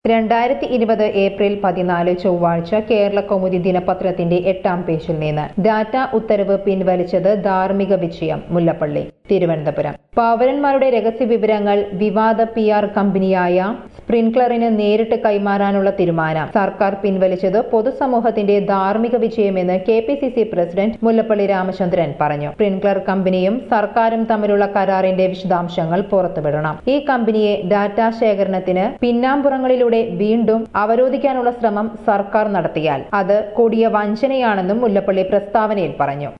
രണ്ടായിരത്തി ഇരുപത് ഏപ്രിൽ പതിനാല് ചൊവ്വാഴ്ച കേരള കൗമുദി ദിനപത്രത്തിന്റെ എട്ടാം പേജിൽ നിന്ന് ഡാറ്റ ഉത്തരവ് പിൻവലിച്ചത് ധാർമ്മിക വിജയം മുല്ലപ്പള്ളി തിരുവനന്തപുരം പൗരന്മാരുടെ രഹസ്യ വിവരങ്ങൾ വിവാദ പി ആർ കമ്പനിയായ സ്പ്രിൻക്ലറിന് നേരിട്ട് കൈമാറാനുള്ള തീരുമാനം സർക്കാർ പിൻവലിച്ചത് പൊതുസമൂഹത്തിന്റെ ധാർമ്മിക വിജയമെന്ന് K P C C president Mullappally Ramachandran പറഞ്ഞു സ്പ്രിൻക്ലർ കമ്പനിയും സർക്കാരും തമ്മിലുള്ള കരാറിന്റെ വിശദാംശങ്ങൾ പുറത്തുവിടണം ഈ കമ്പനിയെ ഡാറ്റ ശേഖരണത്തിന് പിന്നാമ്പുറങ്ങളിലൂടെ വീണ്ടും അവരോധിക്കാനുള്ള ശ്രമം സർക്കാർ നടത്തിയാൽ അത് കൊടിയ വഞ്ചനയാണെന്നും മുല്ലപ്പള്ളി പ്രസ്താവനയിൽ പറഞ്ഞു